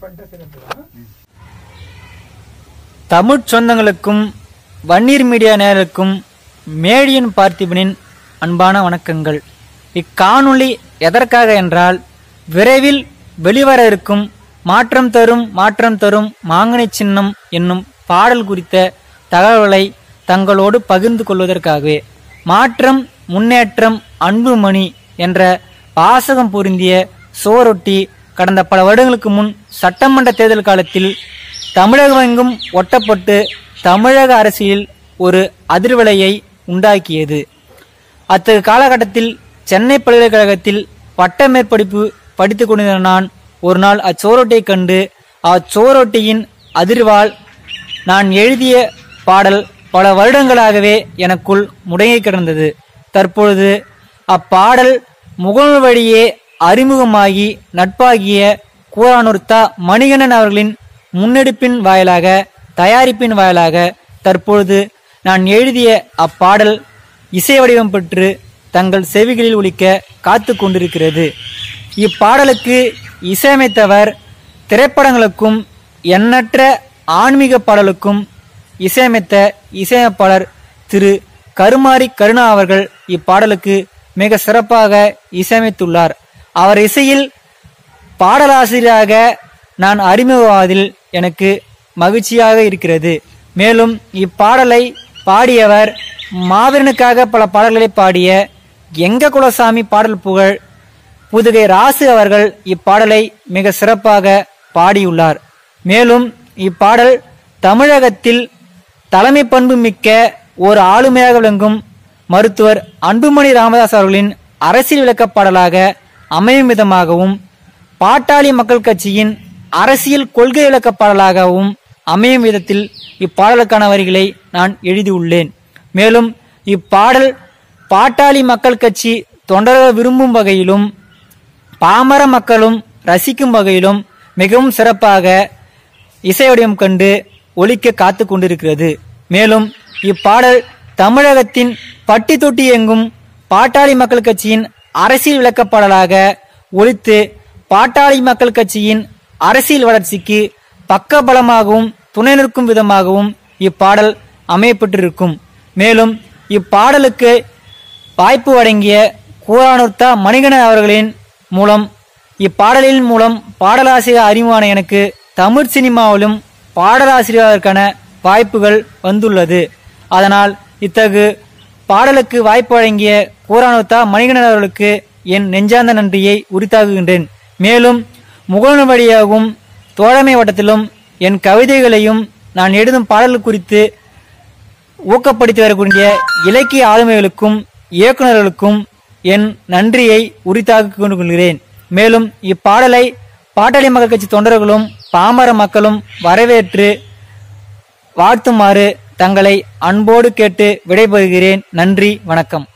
பண்ணிட்டு சேர்ந்துக்கலாம் தமிழ் சொந்தங்களுக்கும் வன்னீர் மீடியா நேயர்களுக்கும் மேடியன் பார்த்திபனின் அன்பான வணக்கங்கள் இக்காணொளி எதற்காக என்றால் விரைவில் வெளிவர இருக்கும் மாற்றம் தரும் மாற்றம் தரும் மாங்கனி சின்னம் என்னும் பாடல் குறித்த தகவல்களை தங்களோடு பகிர்ந்து கொள்வதற்காகவே மாற்றம் முன்னேற்றம் அன்புமணி என்ற வாசகம் பொருந்திய சோரொட்டி கடந்த பல வருடங்களுக்கு முன் சட்டமன்ற தேர்தல் காலத்தில் தமிழகமெங்கும் ஒட்டப்பட்டு தமிழக அரசியல் ஒரு அதிர்வலையை உண்டாக்கியது அத்தகைய காலகட்டத்தில் சென்னை பல்கலைக்கழகத்தில் பட்ட மேற்படிப்பு படித்துக் கொண்டிருந்த நான் ஒரு நாள் அச்சோரோட்டையை கண்டு அச்சோரோட்டியின் அதிர்வால் நான் எழுதிய பாடல் பல வருடங்களாகவே எனக்குள் முடங்கி கிடந்தது தற்பொழுது அப்பாடல் முகநூல் வழியே அறிமுகமாகி நட்பாகிய கூரானூர்த்தா மணிகண்டன் அவர்களின் முன்னெடுப்பின் வாயிலாக தயாரிப்பின் வாயிலாக தற்பொழுது நான் எழுதிய அப்பாடல் இசை வடிவம் பெற்று தங்கள் செவிகளில் ஒலிக்க காத்து கொண்டிருக்கிறது இப்பாடலுக்கு இசையமைத்தவர் திரைப்படங்களுக்கும் எண்ணற்ற ஆன்மீக பாடலுக்கும் இசையமைத்த இசையமைப்பாளர் திரு கருமாரி கருணா அவர்கள் இப்பாடலுக்கு மிக சிறப்பாக இசையமைத்துள்ளார் அவர் இசையில் பாடலாசிரியராக நான் அறிமுகமாவதில் எனக்கு மகிழ்ச்சியாக இருக்கிறது மேலும் இப்பாடலை பாடியவர் மாவீரனுக்காக பல பாடல்களை பாடிய எங்க குலசாமி பாடல் புகழ் புதுகை ராசு அவர்கள் இப்பாடலை மிக சிறப்பாக பாடியுள்ளார் மேலும் இப்பாடல் தமிழகத்தில் தலைமை பண்பு மிக்க ஒரு ஆளுமையாக விளங்கும் மருத்துவர் அன்புமணி ராமதாஸ் அவர்களின் அரசியல் விளக்கப் பாடலாக அமையும் விதமாகவும் பாட்டாளி மக்கள் கட்சியின் அரசியல் கொள்கை விளக்கப் பாடலாகவும் அமையும் விதத்தில் இப்பாடலுக்கான வரிகளை நான் எழுதியுள்ளேன் மேலும் இப்பாடல் பாட்டாளி மக்கள் கட்சி தொண்டர்கள் விரும்பும் வகையிலும் பாமர மக்களும் ரசிக்கும் வகையிலும் மிகவும் சிறப்பாக இசைவடிவம் கண்டு ஒலிக்க காத்து கொண்டிருக்கிறது மேலும் இப்பாடல் தமிழகத்தின் பட்டி தொட்டி எங்கும் பாட்டாளி மக்கள் கட்சியின் அரசியல் விளக்கப்பாடலாக ஒலித்து பாட்டாளி மக்கள் கட்சியின் அரசியல் வளர்ச்சிக்கு பக்கபலமாகவும் துணை நிற்கும் விதமாகவும் இப்பாடல் அமையப்பட்டிருக்கும் மேலும் இப்பாடலுக்கு வாய்ப்பு வழங்கிய கூரானுர்த்தா மணிகண்டன் அவர்களின் மூலம் இப்பாடலின் மூலம் பாடலாசிரியர் அறிமுகமான எனக்கு தமிழ் சினிமாவிலும் பாடலாசிரியருக்கான வாய்ப்புகள் வந்துள்ளது அதனால் இத்தகு பாடலுக்கு வாய்ப்பு வழங்கிய கூரானுர்த்தா மணிகண்டன் அவர்களுக்கு என் நெஞ்சார்ந்த நன்றியை உரித்தாக்குகின்றேன் மேலும் முகநூல் வழியாகவும் தோழமை வட்டத்திலும் என் கவிதைகளையும் நான் எழுதும் பாடல்கள் குறித்து ஊக்கப்படுத்தி வரக்கூடிய இலக்கிய ஆளுமைகளுக்கும் இயக்குநர்களுக்கும் என் நன்றியை உரித்தாக்கிக் கொண்டு கொள்கிறேன் மேலும் இப்பாடலை பாட்டாளி மக்கள் கட்சி தொண்டர்களும் பாமர மக்களும் வரவேற்று வாழ்த்துமாறு தங்களை அன்போடு கேட்டு விடைபெறுகிறேன் நன்றி வணக்கம்